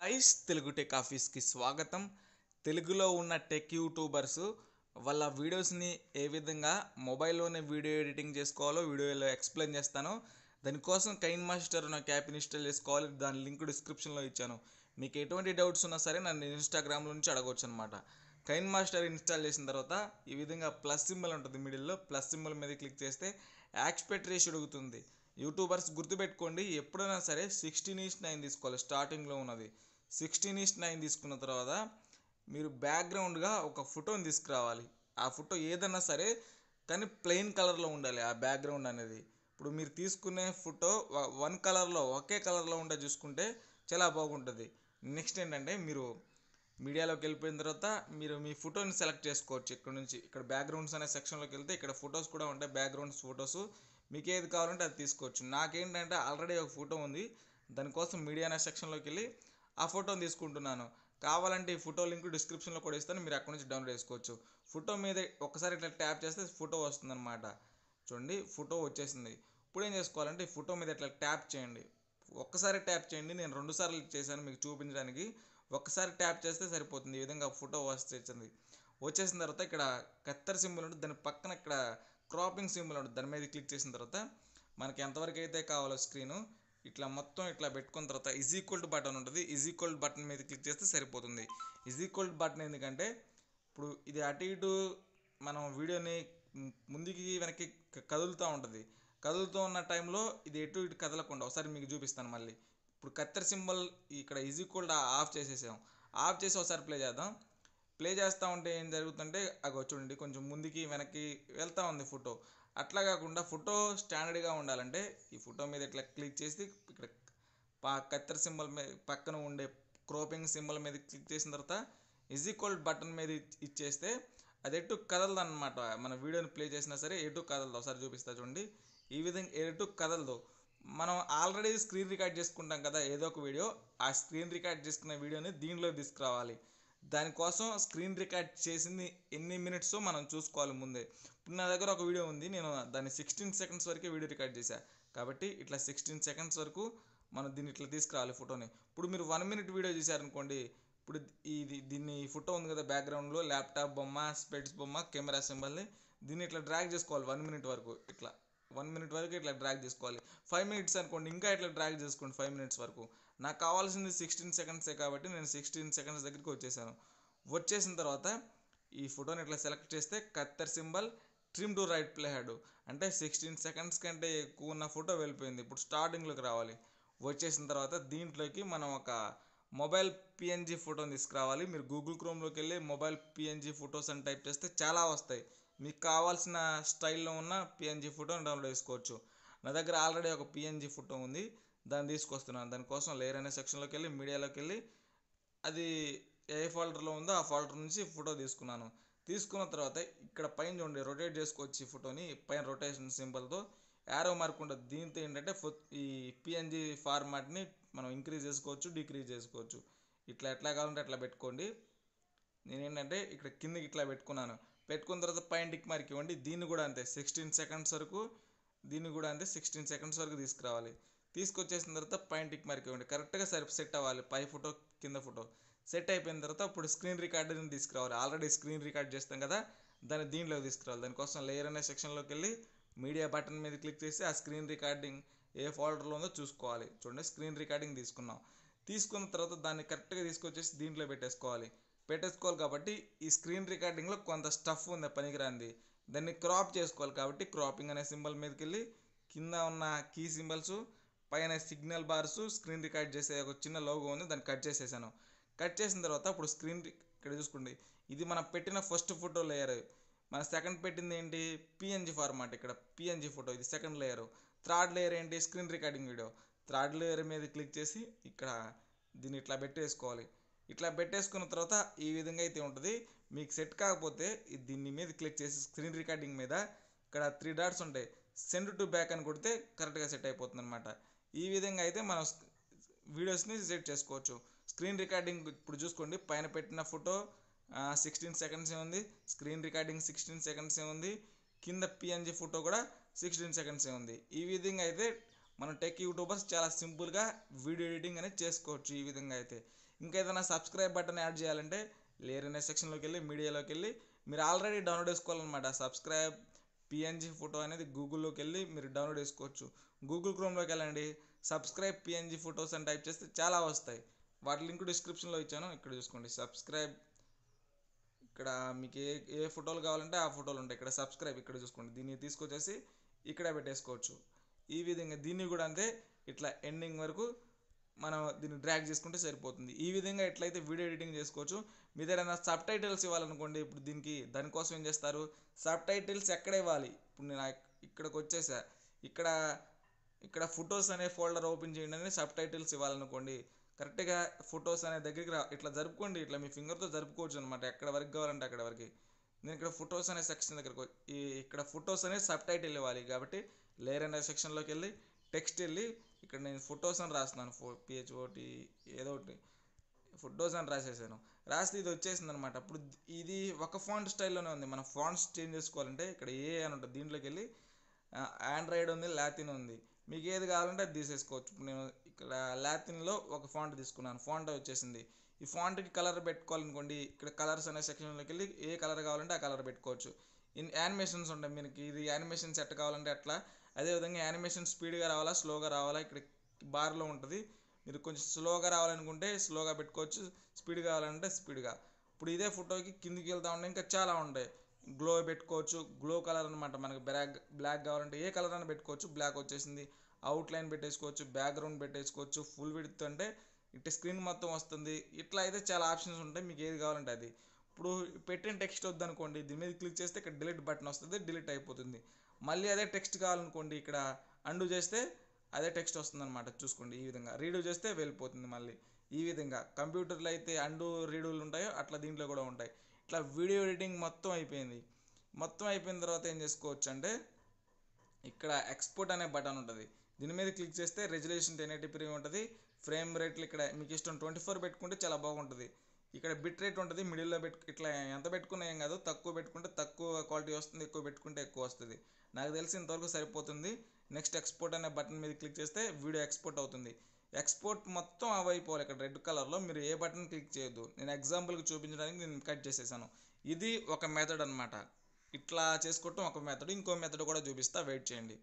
ice Telugu tech ఆఫీస్కి స్వాగతం తెలుగులో ఉన్న టెక్ యూట్యూబర్స్ వాళ్ళ వీడియోస్ని ఏ విధంగా మొబైల్లోనే వీడియో ఎడిటింగ్ చేసుకోవాలో వీడియోలో ఎక్స్ప్లెయిన్ చేస్తాను దానికోసం కైన్ మాస్టర్ నాకు యాప్ ఇన్స్టాల్ చేసుకోవాలి దాని లింక్ డిస్క్రిప్షన్లో ఇచ్చాను మీకు ఎటువంటి డౌట్స్ ఉన్నా సరే నన్ను ఇన్స్టాగ్రామ్లో నుంచి అడగవచ్చు అనమాట కైన్ మాస్టర్ ఇన్స్టాల్ చేసిన తర్వాత ఈ విధంగా ప్లస్ సింబల్ ఉంటుంది మిడిల్లో ప్లస్ సింబల్ మీద క్లిక్ చేస్తే యాక్స్పెక్ట్ రేషియో అడుగుతుంది యూట్యూబర్స్ గుర్తుపెట్టుకోండి ఎప్పుడైనా సరే సిక్స్టీన్ ఈస్ట్ నైన్ తీసుకోవాలి స్టార్టింగ్లో ఉన్నది సిక్స్టీన్ ఈస్ట్ నైన్ తీసుకున్న తర్వాత మీరు బ్యాక్గ్రౌండ్గా ఒక ఫోటోని తీసుకురావాలి ఆ ఫోటో ఏదన్నా సరే కానీ ప్లెయిన్ కలర్లో ఉండాలి ఆ బ్యాక్గ్రౌండ్ అనేది ఇప్పుడు మీరు తీసుకునే ఫోటో వన్ కలర్లో ఒకే కలర్లో ఉండే చూసుకుంటే చాలా బాగుంటుంది నెక్స్ట్ ఏంటంటే మీరు మీడియాలోకి వెళ్ళిపోయిన తర్వాత మీరు మీ ఫోటోని సెలెక్ట్ చేసుకోవచ్చు ఇక్కడ నుంచి ఇక్కడ బ్యాక్గ్రౌండ్స్ అనే సెక్షన్లోకి వెళ్తే ఇక్కడ ఫొటోస్ కూడా ఉంటాయి బ్యాక్గ్రౌండ్స్ ఫొటోస్ మీకు ఏది కావాలంటే అది తీసుకోవచ్చు నాకేంటంటే ఆల్రెడీ ఒక ఫోటో ఉంది దానికోసం మీడియా అనే సెక్షన్లోకి వెళ్ళి ఆ ఫోటోని తీసుకుంటున్నాను కావాలంటే ఈ ఫోటో లింక్ డిస్క్రిప్షన్లో కూడా ఇస్తాను మీరు అక్కడ నుంచి డౌన్లోడ్ చేసుకోవచ్చు ఫోటో మీద ఒకసారి ఇట్లా ట్యాప్ చేస్తే ఫోటో వస్తుందన్నమాట చూడండి ఫోటో వచ్చేసింది ఇప్పుడు ఏం చేసుకోవాలంటే ఈ ఫోటో మీద ఇట్లా ట్యాప్ చేయండి ఒక్కసారి ట్యాప్ చేయండి నేను రెండు సార్లు చేశాను మీకు చూపించడానికి ఒక్కసారి ట్యాప్ చేస్తే సరిపోతుంది ఈ విధంగా ఫోటో వచ్చేసింది వచ్చేసిన తర్వాత ఇక్కడ కత్తెర సింబల్ ఉంటుంది దాని పక్కన ఇక్కడ క్రాపింగ్ సింబల్ ఉంటుంది దాని మీద క్లిక్ చేసిన తర్వాత మనకి ఎంతవరకు అయితే కావాలో స్క్రీను ఇట్లా మొత్తం ఇట్లా పెట్టుకున్న తర్వాత ఈజ్ ఈక్వల్ టు బటన్ ఉంటుంది ఈజ్ ఈక్వల్ బటన్ మీద క్లిక్ చేస్తే సరిపోతుంది ఈజ్ ఈక్వల్ బటన్ ఎందుకంటే ఇప్పుడు ఇది అటు ఇటు మనం వీడియోని ముందుకి వెనక్కి కదులుతూ ఉంటుంది కదులుతూ ఉన్న టైంలో ఇది ఎటు ఇటు కదలకుండా ఒకసారి మీకు చూపిస్తాను మళ్ళీ ఇప్పుడు కత్తెర సింబల్ ఇక్కడ ఈజ్ ఈక్వల్ ఆఫ్ చేసేసాం ఆఫ్ చేసి ఒకసారి ప్లే చేద్దాం ప్లే చేస్తూ ఉంటే ఏం జరుగుతుంటే అగో చూడండి కొంచెం ముందుకి వెనక్కి వెళ్తూ ఉంది ఫోటో అట్లా కాకుండా ఫోటో స్టాండర్డ్గా ఉండాలంటే ఈ ఫోటో మీద ఇట్లా క్లిక్ చేసి ఇక్కడ పా కత్తెర సింబల్ మీద పక్కన ఉండే క్రోపింగ్ సింబల్ మీద క్లిక్ చేసిన తర్వాత ఈజ్ ఈక్వల్ బటన్ మీద ఇచ్చేస్తే అది ఎటు కదలదు అనమాట మన వీడియోని ప్లే చేసినా సరే ఎటు కదలదు ఒకసారి చూపిస్తా చూడండి ఈ విధంగా ఎటు కదలదు మనం ఆల్రెడీ స్క్రీన్ రికార్డ్ చేసుకుంటాం కదా ఏదో ఒక వీడియో ఆ స్క్రీన్ రికార్డ్ చేసుకున్న వీడియోని దీనిలో తీసుకురావాలి దానికోసం స్క్రీన్ రికార్డ్ చేసింది ఎన్ని మినిట్స్ మనం చూసుకోవాలి ముందే ఇప్పుడు నా దగ్గర ఒక వీడియో ఉంది నేను దాన్ని సిక్స్టీన్ సెకండ్స్ వరకే వీడియో రికార్డ్ చేశా కాబట్టి ఇట్లా సిక్స్టీన్ సెకండ్స్ వరకు మనం దీన్ని ఇట్లా తీసుకురావాలి ఫోటోని ఇప్పుడు మీరు వన్ మినిట్ వీడియో చేశారనుకోండి ఇప్పుడు ఇది దీన్ని ఫోటో ఉంది కదా బ్యాక్గ్రౌండ్లో ల్యాప్టాప్ బొమ్మ స్పెట్స్ బొమ్మ కెమెరా సింబల్ని దీన్ని ఇట్లా డ్రాగ్ చేసుకోవాలి వన్ మినిట్ వరకు ఇట్లా వన్ మినిట్ వరకు ఇట్లా డ్రాగ్ చేసుకోవాలి ఫైవ్ మినిట్స్ అనుకోండి ఇంకా ఇట్లా డ్రాగ్ చేసుకోండి ఫైవ్ మినిట్స్ వరకు నాకు కావాల్సింది సిక్స్టీన్ సెకండ్సే కాబట్టి నేను సిక్స్టీన్ సెకండ్స్ దగ్గరికి వచ్చేసాను వచ్చేసిన తర్వాత ఈ ఫోటోని ఇట్లా సెలెక్ట్ చేస్తే కత్తెర్ symbol trim to right play head అంటే సిక్స్టీన్ సెకండ్స్ కంటే ఎక్కువ ఉన్న ఫోటో వెళ్ళిపోయింది ఇప్పుడు స్టార్టింగ్లోకి రావాలి వచ్చేసిన తర్వాత దీంట్లోకి మనం ఒక మొబైల్ పిఎన్జీ ఫోటోని తీసుకురావాలి మీరు గూగుల్ క్రోమ్లోకి వెళ్ళి మొబైల్ పిఎన్జీ ఫొటోస్ అని టైప్ చేస్తే చాలా వస్తాయి మీకు కావాల్సిన స్టైల్లో ఉన్న పిఎన్జీ ఫోటోని డౌన్లోడ్ చేసుకోవచ్చు నా దగ్గర ఆల్రెడీ ఒక పిఎన్జీ ఫోటో ఉంది దాన్ని తీసుకొస్తున్నాను దానికోసం లేయర్ అనే సెక్షన్లోకి వెళ్ళి మీడియాలోకి వెళ్ళి అది ఏ ఫోల్డర్లో ఉందో ఆ ఫోల్డర్ నుంచి ఫోటో తీసుకున్నాను తీసుకున్న తర్వాత ఇక్కడ పైన చూడండి రొటేట్ చేసుకోవచ్చు ఈ ఫోటోని పైన రొటేషన్ సింబల్తో యారో మార్క్ ఉంటుంది దీంతో ఏంటంటే ఈ పిఎన్జీ ఫార్మాట్ని మనం ఇంక్రీజ్ చేసుకోవచ్చు డిక్రీజ్ చేసుకోవచ్చు ఇట్లా ఎట్లా కావాలంటే అట్లా పెట్టుకోండి నేను ఏంటంటే ఇక్కడ కిందకి ఇట్లా పెట్టుకున్నాను పెట్టుకున్న తర్వాత పైన టిక్ మార్క్ ఇవ్వండి దీన్ని కూడా అంతే సిక్స్టీన్ సెకండ్స్ వరకు దీన్ని కూడా అంతే సిక్స్టీన్ సెకండ్స్ వరకు తీసుకురావాలి తీసుకొచ్చేసిన తర్వాత పైన టిక్ మార్క్ ఇవ్వండి కరెక్ట్గా సరి సెట్ అవ్వాలి పై ఫోటో కింద ఫోటో సెట్ అయిపోయిన తర్వాత ఇప్పుడు స్క్రీన్ రికార్డర్ని తీసుకురావాలి ఆల్రెడీ స్క్రీన్ రికార్డ్ చేస్తాం కదా దాన్ని దీనిలోకి తీసుకురావాలి దానికోసం లేయర్ అనే సెక్షన్లోకి వెళ్ళి మీడియా బటన్ మీద క్లిక్ చేసి ఆ స్క్రీన్ రికార్డింగ్ ఏ ఫోల్డర్లో ఉందో చూసుకోవాలి చూడండి స్క్రీన్ రికార్డింగ్ తీసుకున్నాం తీసుకున్న తర్వాత దాన్ని కరెక్ట్గా తీసుకొచ్చేసి దీంట్లో పెట్టేసుకోవాలి పెట్టేసుకోవాలి కాబట్టి ఈ స్క్రీన్ రికార్డింగ్లో కొంత స్టఫ్ ఉంది పనికిరాంది దాన్ని క్రాప్ చేసుకోవాలి కాబట్టి క్రాపింగ్ అనే సింబల్ మీదకి వెళ్ళి కింద ఉన్న కీ సింబల్స్ పైన సిగ్నల్ బార్స్ స్క్రీన్ రికార్డ్ చేసే ఒక చిన్న లోగో ఉంది దాన్ని కట్ చేసేసాను కట్ చేసిన తర్వాత ఇప్పుడు స్క్రీన్ ఇక్కడ చూసుకోండి ఇది మనం పెట్టిన ఫస్ట్ ఫోటో లేయర్ మన సెకండ్ పెట్టింది ఏంటి పిఎన్జీ ఫార్మాట్ ఇక్కడ పిఎన్జీ ఫోటో ఇది సెకండ్ లేయర్ థర్డ్ లేయర్ ఏంటి screen recording video third layer మీద క్లిక్ చేసి ఇక్కడ దీన్ని ఇట్లా పెట్టేసుకోవాలి ఇట్లా పెట్టేసుకున్న తర్వాత ఈ విధంగా అయితే ఉంటుంది మీకు సెట్ కాకపోతే దీన్ని మీద క్లిక్ చేసి స్క్రీన్ రికార్డింగ్ మీద ఇక్కడ త్రీ డాట్స్ ఉంటాయి సెండ్ టు బ్యాక్ అని కొడితే కరెక్ట్గా సెట్ అయిపోతుంది అనమాట ఈ విధంగా అయితే మనం వీడియోస్ని సెట్ చేసుకోవచ్చు స్క్రీన్ రికార్డింగ్ ఇప్పుడు చూసుకోండి పైన పెట్టిన ఫోటో సిక్స్టీన్ సెకండ్స్ ఉంది స్క్రీన్ రికార్డింగ్ సిక్స్టీన్ సెకండ్స్ ఉంది కింద పిఎన్జీ ఫోటో కూడా సిక్స్టీన్ సెకండ్స్ ఉంది ఈ విధంగా అయితే మనం టెక్ యూట్యూబర్స్ చాలా సింపుల్గా వీడియో ఎడిటింగ్ అనేది చేసుకోవచ్చు ఈ విధంగా అయితే ఇంకా ఏదైనా సబ్స్క్రైబ్ బటన్ యాడ్ చేయాలంటే లేరు అనే సెక్షన్లోకి వెళ్ళి మీడియాలోకి వెళ్ళి మీరు ఆల్రెడీ డౌన్లోడ్ చేసుకోవాలన్నమాట సబ్స్క్రైబ్ పిఎన్జీ ఫోటో అనేది గూగుల్లోకి వెళ్ళి మీరు డౌన్లోడ్ చేసుకోవచ్చు గూగుల్ క్రోమ్లోకి వెళ్ళండి సబ్స్క్రైబ్ పిఎన్జీ ఫొటోస్ అని టైప్ చేస్తే చాలా వస్తాయి వాటి లింక్ డిస్క్రిప్షన్లో ఇచ్చాను ఇక్కడ చూసుకోండి సబ్స్క్రైబ్ ఇక్కడ మీకు ఏ ఏ ఫోటోలు కావాలంటే ఆ ఫోటోలు ఉంటాయి ఇక్కడ సబ్స్క్రైబ్ ఇక్కడ చూసుకోండి దీన్ని తీసుకొచ్చేసి ఇక్కడ పెట్టేసుకోవచ్చు ఈ విధంగా దీన్ని కూడా అంతే ఇట్లా ఎండింగ్ వరకు మనం దీన్ని డ్రాగ్ చేసుకుంటే సరిపోతుంది ఈ విధంగా ఎట్లయితే వీడియో ఎడిటింగ్ చేసుకోవచ్చు మీ దగ్గర సబ్ టైటిల్స్ ఇవ్వాలనుకోండి ఇప్పుడు దీనికి దానికోసం ఏం చేస్తారు సబ్ టైటిల్స్ ఎక్కడ ఇవ్వాలి ఇప్పుడు నేను ఇక్కడికి వచ్చేసా ఇక్కడ ఇక్కడ ఫొటోస్ అనే ఫోల్డర్ ఓపెన్ చేయండి అని సబ్ టైటిల్స్ ఇవ్వాలనుకోండి కరెక్ట్గా ఫొటోస్ అనే దగ్గరికి రా ఇట్లా జరుపుకోండి ఇట్లా మీ ఫింగర్తో జరుపుకోవచ్చు అనమాట ఎక్కడ వరకు కావాలంటే అక్కడ వరకు నేను ఇక్కడ ఫొటోస్ అనే సెక్షన్ దగ్గరకు ఈ ఇక్కడ ఫొటోస్ అనే సబ్ టైటిల్ ఇవ్వాలి కాబట్టి లేయర్ అనే సెక్షన్లోకి వెళ్ళి టెక్స్ట్ వెళ్ళి ఇక్కడ నేను ఫొటోస్ అని రాస్తున్నాను ఫో పిహెచ్ఓటి ఏదో ఒకటి ఫొటోస్ అని రాసేసాను రాస్తే ఇది వచ్చేసింది అనమాట అప్పుడు ఇది ఒక ఫాంట్ స్టైల్లోనే ఉంది మనం ఫాంట్స్ చేంజ్ చేసుకోవాలంటే ఇక్కడ ఏ అని ఉంటుంది దీంట్లోకి వెళ్ళి ఆండ్రాయిడ్ ఉంది లాతిన్ ఉంది మీకు ఏది కావాలంటే అది తీసేసుకోవచ్చు ఇప్పుడు నేను ఇక్కడ లాతిన్లో ఒక ఫాంట్ తీసుకున్నాను ఫాంట్ వచ్చేసింది ఈ ఫాంట్కి కలర్ పెట్టుకోవాలనుకోండి ఇక్కడ కలర్స్ అనే సెక్షన్లోకి వెళ్ళి ఏ కలర్ కావాలంటే ఆ కలర్ పెట్టుకోవచ్చు ఇన్ యానిమేషన్స్ ఉంటాయి మీకు ఇది యానిమేషన్ సెట్ కావాలంటే అట్లా అదేవిధంగా యానిమేషన్ స్పీడ్గా రావాలా స్లోగా రావాలా ఇక్కడ బార్లో ఉంటుంది మీరు కొంచెం స్లోగా రావాలనుకుంటే స్లోగా పెట్టుకోవచ్చు స్పీడ్ కావాలంటే స్పీడ్గా ఇప్పుడు ఇదే ఫోటోకి కిందికి వెళ్తా ఉంటే ఇంకా చాలా ఉంటాయి గ్లో పెట్టుకోవచ్చు గ్లో కలర్ అనమాట మనకి బ్లాక్ బ్లాక్ కావాలంటే ఏ కలర్ అయినా పెట్టుకోవచ్చు బ్లాక్ వచ్చేసింది అవుట్ లైన్ పెట్టేసుకోవచ్చు బ్యాక్గ్రౌండ్ పెట్టేసుకోవచ్చు ఫుల్ విడ్త్ అంటే ఇట్లా స్క్రీన్ మొత్తం వస్తుంది ఇట్లా అయితే చాలా ఆప్షన్స్ ఉంటాయి మీకు ఏది కావాలంటే అది ఇప్పుడు పెట్టిన టెక్స్ట్ వద్దనుకోండి దీని మీద క్లిక్ చేస్తే ఇక్కడ డిలీట్ బటన్ వస్తుంది డిలీట్ అయిపోతుంది మళ్ళీ అదే టెక్స్ట్ కావాలనుకోండి ఇక్కడ అండు చేస్తే అదే టెక్స్ట్ వస్తుంది అనమాట చూసుకోండి ఈ విధంగా రీడూ చేస్తే వెళ్ళిపోతుంది మళ్ళీ ఈ విధంగా కంప్యూటర్లో అయితే అండు రీడూలు ఉంటాయో అట్లా దీంట్లో కూడా ఉంటాయి ఇట్లా వీడియో ఎడిటింగ్ మొత్తం అయిపోయింది మొత్తం అయిపోయిన తర్వాత ఏం చేసుకోవచ్చు అంటే ఇక్కడ ఎక్స్పోర్ట్ అనే బటన్ ఉంటుంది దీని మీద క్లిక్ చేస్తే రెజల్యూషన్ టెన్ ఎయిటీ ప్రీ ఉంటుంది ఫ్రేమ్ రేట్లు ఇక్కడ మీకు ఇష్టం ట్వంటీ ఫోర్ పెట్టుకుంటే చాలా బాగుంటుంది ఇక్కడ బిట్ రేట్ ఉంటుంది మిడిల్లో పెట్టు ఇట్లా ఎంత పెట్టుకున్నా ఏం కాదు తక్కువ పెట్టుకుంటే తక్కువ క్వాలిటీ వస్తుంది ఎక్కువ పెట్టుకుంటే ఎక్కువ వస్తుంది నాకు తెలిసి ఇంతవరకు సరిపోతుంది నెక్స్ట్ ఎక్స్పోర్ట్ అనే బటన్ మీద క్లిక్ చేస్తే వీడియో ఎక్స్పోర్ట్ అవుతుంది ఎక్స్పోర్ట్ మొత్తం అవి అయిపోవాలి ఇక్కడ రెడ్ కలర్లో మీరు ఏ బటన్ క్లిక్ చేయొద్దు నేను ఎగ్జాంపుల్కి చూపించడానికి నేను కట్ చేసేసాను ఇది ఒక మెథడ్ అనమాట ఇట్లా చేసుకోవటం ఒక మెథడ్ ఇంకో మెథడ్ కూడా చూపిస్తా వెయిట్ చేయండి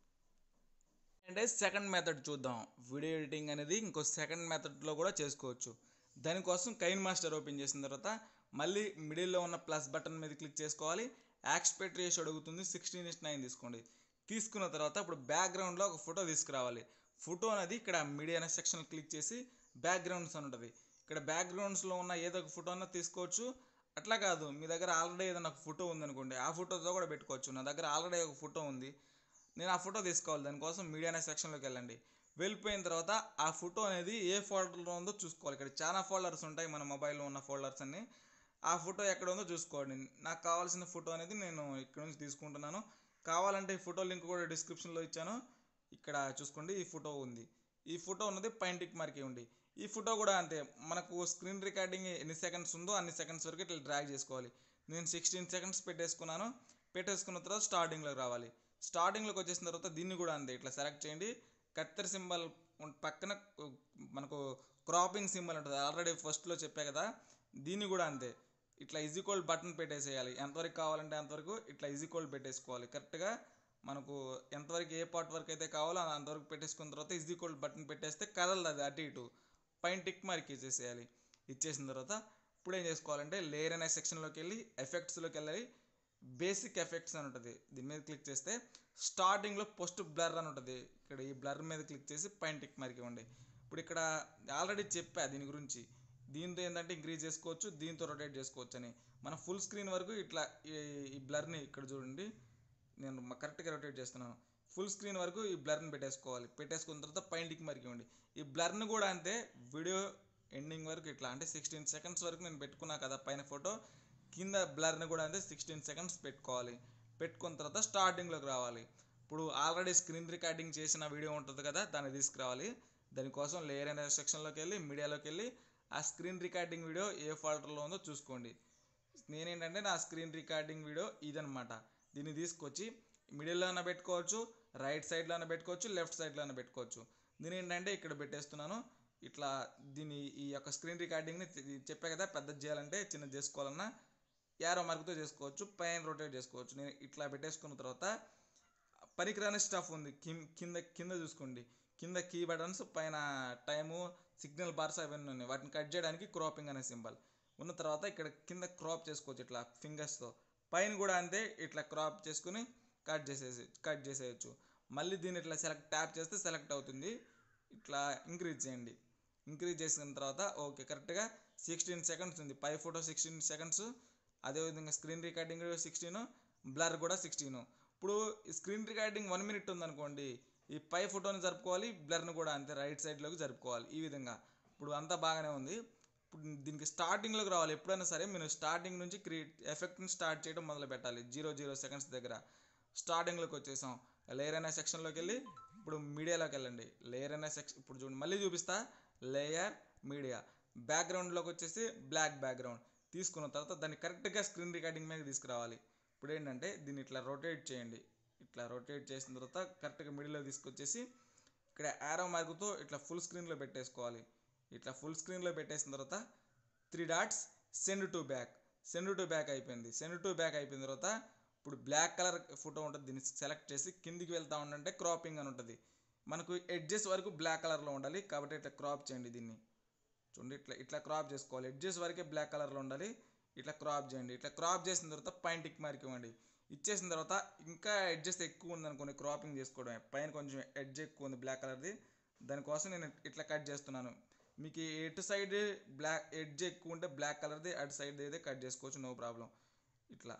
అంటే సెకండ్ మెథడ్ చూద్దాం వీడియో ఎడిటింగ్ అనేది ఇంకో సెకండ్ మెథడ్లో కూడా చేసుకోవచ్చు దానికోసం కైన్ మాస్టర్ ఓపెన్ చేసిన తర్వాత మళ్ళీ మిడిల్లో ఉన్న ప్లస్ బటన్ మీద క్లిక్ చేసుకోవాలి యాక్స్పెక్ట్ రేషియో అడుగుతుంది సిక్స్టీన్ ఇస్ నైన్ తీసుకోండి తీసుకున్న తర్వాత ఇప్పుడు బ్యాక్గ్రౌండ్లో ఒక ఫోటో తీసుకురావాలి ఫోటో అనేది ఇక్కడ మీడియా అనే సెక్షన్ క్లిక్ చేసి బ్యాక్గ్రౌండ్స్ అని ఉంటుంది ఇక్కడ బ్యాక్గ్రౌండ్స్లో ఉన్న ఏదో ఒక ఫోటో అన్నా తీసుకోవచ్చు అట్లా కాదు మీ దగ్గర ఆల్రెడీ ఏదైనా ఒక ఫోటో ఉందనుకోండి ఆ ఫోటోతో కూడా పెట్టుకోవచ్చు నా దగ్గర ఆల్రెడీ ఒక ఫోటో ఉంది నేను ఆ ఫోటో తీసుకోవాలి దానికోసం మీడియా అనే సెక్షన్లోకి వెళ్ళండి వెళ్ళిపోయిన తర్వాత ఆ ఫోటో అనేది ఏ ఫోల్డర్లో ఉందో చూసుకోవాలి ఇక్కడ చాలా ఫోల్డర్స్ ఉంటాయి మన మొబైల్లో ఉన్న ఫోల్డర్స్ అన్ని ఆ ఫోటో ఎక్కడ ఉందో చూసుకోండి నాకు కావాల్సిన ఫోటో అనేది నేను ఇక్కడ నుంచి తీసుకుంటున్నాను కావాలంటే ఈ ఫోటో లింక్ కూడా డిస్క్రిప్షన్లో ఇచ్చాను ఇక్కడ చూసుకోండి ఈ ఫోటో ఉంది ఈ ఫోటో ఉన్నది పైన టిక్ మార్కి ఉంది ఈ ఫోటో కూడా అంతే మనకు స్క్రీన్ రికార్డింగ్ ఎన్ని సెకండ్స్ ఉందో అన్ని సెకండ్స్ వరకు ఇట్లా డ్రాగ్ చేసుకోవాలి నేను సిక్స్టీన్ సెకండ్స్ పెట్టేసుకున్నాను పెట్టేసుకున్న తర్వాత స్టార్టింగ్లోకి రావాలి స్టార్టింగ్లోకి వచ్చేసిన తర్వాత దీన్ని కూడా అంతే ఇట్లా సెలెక్ట్ చేయండి కత్తెర సింబల్ పక్కన మనకు క్రాపింగ్ సింబల్ ఉంటుంది ఆల్రెడీ ఫస్ట్లో చెప్పా కదా దీన్ని కూడా అంతే ఇట్లా ఈజీకోల్ బటన్ పెట్టేసేయాలి ఎంతవరకు కావాలంటే అంతవరకు ఇట్లా ఈజీకోల్ పెట్టేసుకోవాలి కరెక్ట్గా మనకు ఎంతవరకు ఏ పార్ట్ వరకు అయితే కావాలో అంతవరకు పెట్టేసుకున్న తర్వాత ఈజీకోల్ బటన్ పెట్టేస్తే కదలదు అది అటు ఇటు పైన టిక్ మార్క్ ఇచ్చేసేయాలి ఇచ్చేసిన తర్వాత ఇప్పుడు ఏం చేసుకోవాలంటే లేయర్ అనే సెక్షన్లోకి వెళ్ళి ఎఫెక్ట్స్లోకి వెళ్ళాలి బేసిక్ ఎఫెక్ట్స్ అని ఉంటుంది దీని మీద క్లిక్ చేస్తే స్టార్టింగ్లో పోస్ట్ బ్లర్ అని ఉంటుంది ఇక్కడ ఈ బ్లర్ మీద క్లిక్ చేసి పైన టిక్ మార్క్ ఇవ్వండి ఇప్పుడు ఇక్కడ ఆల్రెడీ చెప్పా దీని గురించి దీంతో ఏంటంటే ఇంక్రీజ్ చేసుకోవచ్చు దీంతో రొటేట్ చేసుకోవచ్చు అని మన ఫుల్ స్క్రీన్ వరకు ఇట్లా ఈ బ్లర్ని ఇక్కడ చూడండి నేను కరెక్ట్గా రొటేట్ చేస్తున్నాను ఫుల్ స్క్రీన్ వరకు ఈ బ్లర్ని పెట్టేసుకోవాలి పెట్టేసుకున్న తర్వాత పైన టిక్ మార్క్ ఇవ్వండి ఈ బ్లర్ని కూడా అంతే వీడియో ఎండింగ్ వరకు ఇట్లా అంటే సిక్స్టీన్ సెకండ్స్ వరకు నేను పెట్టుకున్నా కదా పైన ఫోటో కింద బ్లర్ని కూడా అంతే సిక్స్టీన్ సెకండ్స్ పెట్టుకోవాలి పెట్టుకున్న తర్వాత స్టార్టింగ్లోకి రావాలి ఇప్పుడు ఆల్రెడీ స్క్రీన్ రికార్డింగ్ చేసిన వీడియో ఉంటుంది కదా దాన్ని తీసుకురావాలి దానికోసం లేయర్ అనే సెక్షన్లోకి వెళ్ళి మీడియాలోకి వెళ్ళి ఆ స్క్రీన్ రికార్డింగ్ వీడియో ఏ ఫోల్డర్లో ఉందో చూసుకోండి నేనేంటంటే నా స్క్రీన్ రికార్డింగ్ వీడియో ఇదనమాట దీన్ని తీసుకొచ్చి మిడిల్లోనే పెట్టుకోవచ్చు రైట్ సైడ్లోనే పెట్టుకోవచ్చు లెఫ్ట్ సైడ్లోనే పెట్టుకోవచ్చు దీని ఏంటంటే ఇక్కడ పెట్టేస్తున్నాను ఇట్లా దీని ఈ యొక్క స్క్రీన్ రికార్డింగ్ని చెప్పే కదా పెద్ద చేయాలంటే చిన్న చేసుకోవాలన్నా యారో మార్కుతో చేసుకోవచ్చు పైన రొటేట్ చేసుకోవచ్చు నేను ఇట్లా పెట్టేసుకున్న తర్వాత పనికిరాని స్టఫ్ ఉంది కిం- కింద కింద చూసుకోండి కింద కీ బటన్స్ పైన టైము సిగ్నల్ బార్స్ అవన్నీ ఉన్నాయి వాటిని కట్ చేయడానికి క్రాపింగ్ అనే సింబల్ ఉన్న తర్వాత ఇక్కడ కింద క్రాప్ చేసుకోవచ్చు ఇట్లా ఫింగర్స్తో పైన కూడా అంతే ఇట్లా క్రాప్ చేసుకుని కట్ చేసేసి కట్ చేసేయచ్చు మళ్ళీ దీన్ని ఇట్లా సెలెక్ట్ ట్యాప్ చేస్తే సెలెక్ట్ అవుతుంది ఇట్లా ఇంక్రీజ్ చేయండి ఇంక్రీజ్ చేసిన తర్వాత ఓకే కరెక్ట్గా సిక్స్టీన్ సెకండ్స్ ఉంది పై ఫోటో సిక్స్టీన్ సెకండ్స్ అదేవిధంగా స్క్రీన్ రికార్డింగ్ సిక్స్టీన్ బ్లర్ కూడా సిక్స్టీన్ ఇప్పుడు స్క్రీన్ రికార్డింగ్ వన్ మినిట్ ఉందనుకోండి ఈ పై ఫోటోని జరుపుకోవాలి బ్లర్ని కూడా అంతే రైట్ సైడ్లోకి జరుపుకోవాలి ఈ విధంగా ఇప్పుడు అంతా బాగానే ఉంది ఇప్పుడు దీనికి స్టార్టింగ్లోకి రావాలి ఎప్పుడైనా సరే మీరు స్టార్టింగ్ నుంచి క్రియేట్ ఎఫెక్ట్ని స్టార్ట్ చేయడం మొదలు పెట్టాలి జీరో జీరో సెకండ్స్ దగ్గర స్టార్టింగ్లోకి వచ్చేసాం లేయర్ అనే సెక్షన్లోకి వెళ్ళి ఇప్పుడు మీడియాలోకి వెళ్ళండి లేయర్ అనే సెక్షన్ ఇప్పుడు చూడండి మళ్ళీ చూపిస్తా లేయర్ మీడియా బ్యాక్గ్రౌండ్లోకి వచ్చేసి బ్లాక్ బ్యాక్గ్రౌండ్ తీసుకున్న తర్వాత దాన్ని కరెక్ట్గా స్క్రీన్ రికార్డింగ్ మీద తీసుకురావాలి ఇప్పుడు ఏంటంటే దీన్ని ఇట్లా రొటేట్ చేయండి ఇట్లా రొటేట్ చేసిన తర్వాత కరెక్ట్గా మిడిల్లో తీసుకొచ్చేసి ఇక్కడ యారో మార్కుతో ఇట్లా ఫుల్ స్క్రీన్లో పెట్టేసుకోవాలి ఇట్లా ఫుల్ స్క్రీన్లో పెట్టేసిన తర్వాత three dots send to back send to back అయిపోయింది సెండ్ టు బ్యాక్ అయిపోయిన తర్వాత ఇప్పుడు బ్లాక్ కలర్ ఫోటో ఉంటుంది దీన్ని సెలెక్ట్ చేసి కిందికి వెళ్తా ఉండంటే క్రాపింగ్ అని ఉంటుంది మనకు ఎడ్జెస్ వరకు బ్లాక్ కలర్లో ఉండాలి కాబట్టి ఇట్లా క్రాప్ చేయండి దీన్ని చూడండి ఇట్లా ఇట్లా క్రాప్ చేసుకోవాలి ఎడ్జెస్ వరకే బ్లాక్ కలర్లో ఉండాలి ఇట్లా క్రాప్ చేయండి ఇట్లా క్రాప్ చేసిన తర్వాత పైన టిక్ మార్క్ ఇవ్వండి ఇచ్చేసిన తర్వాత ఇంకా ఎడ్జెస్ ఎక్కువ ఉందనుకోండి క్రాపింగ్ చేసుకోవడమే పైన కొంచెం ఎడ్జ్ ఎక్కువ ఉంది బ్లాక్ కలర్ది దానికోసం నేను ఇట్లా కట్ చేస్తున్నాను మీకు ఎటు సైడ్ బ్లాక్ ఎడ్జ్ ఎక్కువ ఉంటే బ్లాక్ కలర్ది అటు సైడ్ అయితే కట్ చేసుకోవచ్చు నో ప్రాబ్లం ఇట్లా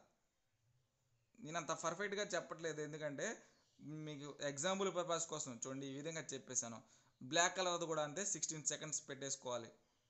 నేను అంత పర్ఫెక్ట్గా చెప్పట్లేదు ఎందుకంటే మీకు ఎగ్జాంపుల్ పర్పస్ కోసం చూడండి ఈ విధంగా చెప్పేశాను బ్లాక్ కలర్ది కూడా అంతే సిక్స్టీన్ సెకండ్స్ పెట్టేసుకోవాలి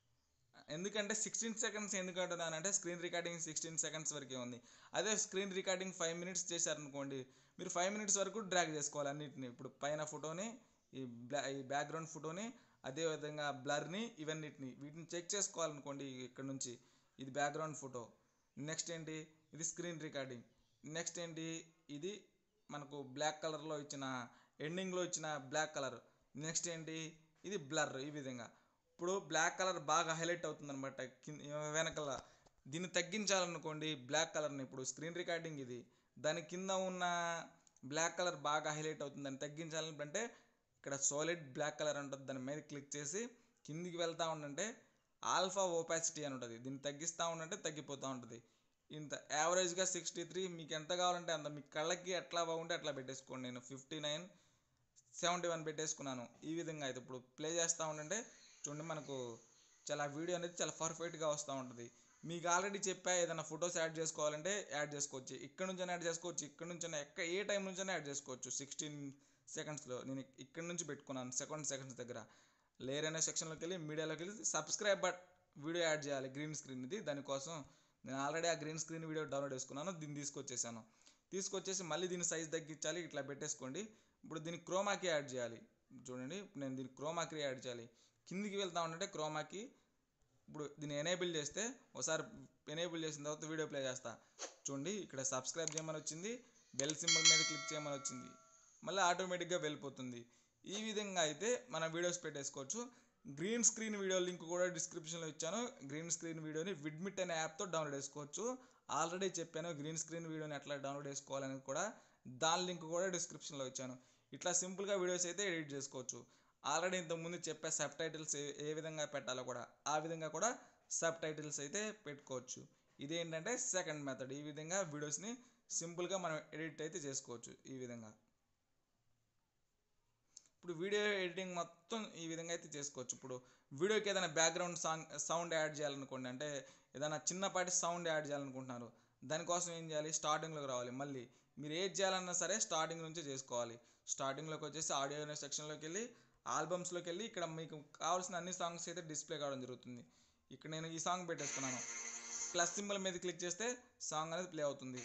ఎందుకంటే సిక్స్టీన్ సెకండ్స్ ఎందుకు అంటున్నానంటే స్క్రీన్ రికార్డింగ్ సిక్స్టీన్ సెకండ్స్ వరకే ఉంది అదే స్క్రీన్ రికార్డింగ్ ఫైవ్ మినిట్స్ చేశారనుకోండి మీరు ఫైవ్ మినిట్స్ వరకు డ్రాగ్ చేసుకోవాలి అన్నిటిని ఇప్పుడు పైన ఫోటోని ఈ బ్లా ఈ బ్యాక్గ్రౌండ్ ఫోటోని అదేవిధంగా బ్లర్ని ఇవన్నిటిని వీటిని చెక్ చేసుకోవాలనుకోండి ఇక్కడ నుంచి ఇది బ్యాక్గ్రౌండ్ ఫోటో నెక్స్ట్ ఏంటి ఇది స్క్రీన్ రికార్డింగ్ నెక్స్ట్ ఏంటి ఇది మనకు బ్లాక్ కలర్లో ఇచ్చిన ఎండింగ్లో ఇచ్చిన బ్లాక్ కలర్ నెక్స్ట్ ఏంటి ఇది బ్లర్ ఈ విధంగా ఇప్పుడు బ్లాక్ కలర్ బాగా హైలైట్ అవుతుంది అనమాట వెనకాల దీన్ని తగ్గించాలనుకోండి బ్లాక్ కలర్ని ఇప్పుడు స్క్రీన్ రికార్డింగ్ ఇది దాని కింద ఉన్న బ్లాక్ కలర్ బాగా హైలైట్ అవుతుంది దాన్ని తగ్గించాలంటే ఇక్కడ సాలిడ్ బ్లాక్ కలర్ ఉంటుంది దాని మీద క్లిక్ చేసి కిందికి వెళ్తూ ఉండంటే ఆల్ఫా ఓపాసిటీ అని ఉంటుంది దీన్ని తగ్గిస్తూ ఉండంటే తగ్గిపోతూ ఉంటుంది ఇంత యావరేజ్గా సిక్స్టీ త్రీ మీకు ఎంత కావాలంటే అంత మీ కళ్ళకి ఎట్లా బాగుంటే అట్లా పెట్టేసుకోండి నేను ఫిఫ్టీ నైన్ సెవెంటీ వన్ పెట్టేసుకున్నాను ఈ విధంగా అయితే ఇప్పుడు ప్లే చేస్తూ ఉండంటే చూడండి మనకు చాలా వీడియో అనేది చాలా పర్ఫెక్ట్గా వస్తూ ఉంటుంది మీకు ఆల్రెడీ చెప్పా ఏదైనా ఫొటోస్ యాడ్ చేసుకోవాలంటే యాడ్ చేసుకోవచ్చు ఇక్కడ నుంచి యాడ్ చేసుకోవచ్చు ఇక్కడ నుంచి ఎక్క ఏ టైం నుంచి యాడ్ చేసుకోవచ్చు సిక్స్టీన్ సెకండ్స్లో నేను ఇక్కడ నుంచి పెట్టుకున్నాను సెకండ్ సెకండ్స్ దగ్గర లేయర్ అనే సెక్షన్లోకి వెళ్ళి మీడియాలోకి వెళ్ళి సబ్స్క్రైబ్ బట్ వీడియో యాడ్ చేయాలి గ్రీన్ స్క్రీన్ ఇది దానికోసం నేను ఆల్రెడీ ఆ గ్రీన్ స్క్రీన్ వీడియో డౌన్లోడ్ చేసుకున్నాను దీన్ని తీసుకొచ్చేసాను తీసుకొచ్చేసి మళ్ళీ దీని సైజ్ తగ్గించాలి ఇట్లా పెట్టేసుకోండి ఇప్పుడు దీన్ని క్రోమాకి యాడ్ చేయాలి చూడండి ఇప్పుడు నేను దీన్ని క్రోమాకి యాడ్ చేయాలి కిందికి వెళ్తా ఉంటే క్రోమాకి ఇప్పుడు దీన్ని ఎనేబుల్ చేస్తే ఒకసారి ఎనేబుల్ చేసిన తర్వాత వీడియో ప్లే చేస్తా చూడండి ఇక్కడ సబ్స్క్రైబ్ చేయమని వచ్చింది బెల్ సింబల్ మీద క్లిక్ చేయమని వచ్చింది మళ్ళీ ఆటోమేటిక్గా వెళ్ళిపోతుంది ఈ విధంగా అయితే మనం వీడియోస్ పెట్టేసుకోవచ్చు గ్రీన్ స్క్రీన్ వీడియో లింక్ కూడా డిస్క్రిప్షన్లో ఇచ్చాను గ్రీన్ స్క్రీన్ వీడియోని విడ్మిట్ అనే యాప్తో డౌన్లోడ్ చేసుకోవచ్చు ఆల్రెడీ చెప్పాను గ్రీన్ స్క్రీన్ వీడియోని ఎట్లా డౌన్లోడ్ చేసుకోవాలని కూడా దాని లింక్ కూడా డిస్క్రిప్షన్లో ఇచ్చాను ఇట్లా సింపుల్గా వీడియోస్ అయితే ఎడిట్ చేసుకోవచ్చు ఆల్రెడీ ఇంతకుముందు చెప్పే సబ్ టైటిల్స్ ఏ ఏ విధంగా పెట్టాలో కూడా ఆ విధంగా కూడా సబ్ టైటిల్స్ అయితే పెట్టుకోవచ్చు ఇదేంటంటే సెకండ్ మెథడ్ ఈ విధంగా వీడియోస్ని సింపుల్గా మనం ఎడిట్ అయితే చేసుకోవచ్చు ఈ విధంగా ఇప్పుడు వీడియో ఎడిటింగ్ మొత్తం ఈ విధంగా అయితే చేసుకోవచ్చు ఇప్పుడు వీడియోకి ఏదైనా బ్యాక్గ్రౌండ్ సాంగ్ సౌండ్ యాడ్ చేయాలనుకోండి అంటే ఏదైనా చిన్నపాటి సౌండ్ యాడ్ చేయాలనుకుంటున్నారు దానికోసం ఏం చేయాలి స్టార్టింగ్లోకి రావాలి మళ్ళీ మీరు ఏది చేయాలన్నా సరే స్టార్టింగ్ నుంచే చేసుకోవాలి స్టార్టింగ్లోకి వచ్చేసి ఆడియో అనే సెక్షన్లోకి వెళ్ళి ఆల్బమ్స్లోకి వెళ్ళి ఇక్కడ మీకు కావాల్సిన అన్ని సాంగ్స్ అయితే డిస్ప్లే కావడం జరుగుతుంది ఇక్కడ నేను ఈ సాంగ్ పెట్టేస్తున్నాను ప్లస్ సింబల్ మీద క్లిక్ చేస్తే సాంగ్ అనేది ప్లే అవుతుంది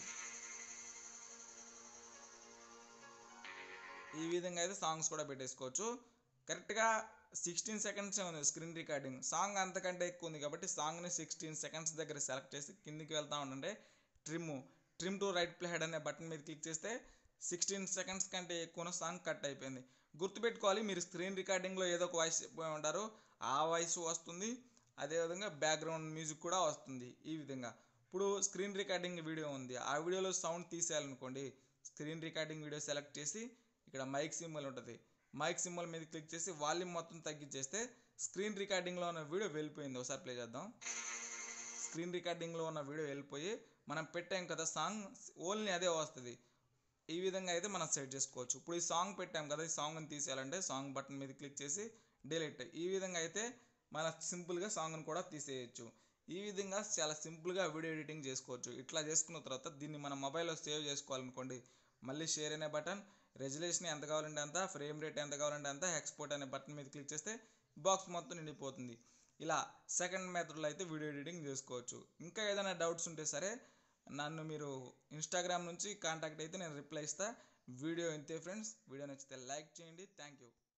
ఈ విధంగా అయితే సాంగ్స్ కూడా పెట్టేసుకోవచ్చు కరెక్ట్గా సిక్స్టీన్ సెకండ్స్ ఉంది స్క్రీన్ రికార్డింగ్ సాంగ్ అంతకంటే ఎక్కువ ఉంది కాబట్టి సాంగ్ని సిక్స్టీన్ సెకండ్స్ దగ్గర సెలెక్ట్ చేసి కిందికి వెళ్తా ఉండంటే trim trim to right play head అనే బటన్ మీద క్లిక్ చేస్తే సిక్స్టీన్ సెకండ్స్ కంటే ఎక్కువ సాంగ్ కట్ అయిపోయింది గుర్తుపెట్టుకోవాలి మీరు స్క్రీన్ రికార్డింగ్లో ఏదో ఒక వాయిస్ చెప్పి ఉంటారు ఆ వాయిస్ వస్తుంది అదేవిధంగా బ్యాక్గ్రౌండ్ మ్యూజిక్ కూడా వస్తుంది ఈ విధంగా ఇప్పుడు స్క్రీన్ రికార్డింగ్ వీడియో ఉంది ఆ వీడియోలో సౌండ్ తీసేయాలనుకోండి స్క్రీన్ రికార్డింగ్ వీడియో సెలెక్ట్ చేసి ఇక్కడ మైక్ సింబల్ ఉంటుంది మైక్ సింబల్ మీద క్లిక్ చేసి వాల్యూమ్ మొత్తం తగ్గించేస్తే స్క్రీన్ రికార్డింగ్లో ఉన్న వీడియో వెళ్ళిపోయింది ఒకసారి ప్లే చేద్దాం స్క్రీన్ రికార్డింగ్లో ఉన్న వీడియో వెళ్ళిపోయి మనం పెట్టాం కదా సాంగ్ ఓన్లీ అదే వస్తుంది ఈ విధంగా అయితే మనం సెట్ చేసుకోవచ్చు ఇప్పుడు ఈ సాంగ్ పెట్టాం కదా ఈ సాంగ్ని తీసేయాలంటే సాంగ్ బటన్ మీద క్లిక్ చేసి డిలీట్ ఈ విధంగా అయితే మన సింపుల్గా సాంగ్ని కూడా తీసేయచ్చు ఈ విధంగా చాలా సింపుల్గా వీడియో ఎడిటింగ్ చేసుకోవచ్చు ఇట్లా చేసుకున్న తర్వాత దీన్ని మన మొబైల్లో సేవ్ చేసుకోవాలనుకోండి మళ్ళీ షేర్ అనే బటన్ రెజల్యూషన్ ఎంత కావాలంటే అంత ఫ్రేమ్ రేట్ ఎంత కావాలంటే అంత ఎక్స్పోర్ట్ అనే బటన్ మీద క్లిక్ చేస్తే బాక్స్ మొత్తం నిండిపోతుంది ఇలా సెకండ్ మెథడ్లో అయితే వీడియో ఎడిటింగ్ చేసుకోవచ్చు ఇంకా ఏదైనా డౌట్స్ ఉంటే సరే నన్ను మీరు ఇన్స్టాగ్రామ్ నుంచి కాంటాక్ట్ అయితే నేను రిప్లై ఇస్తా వీడియో ఇంతే ఫ్రెండ్స్ వీడియో నచ్చితే లైక్ చేయండి థ్యాంక్ యూ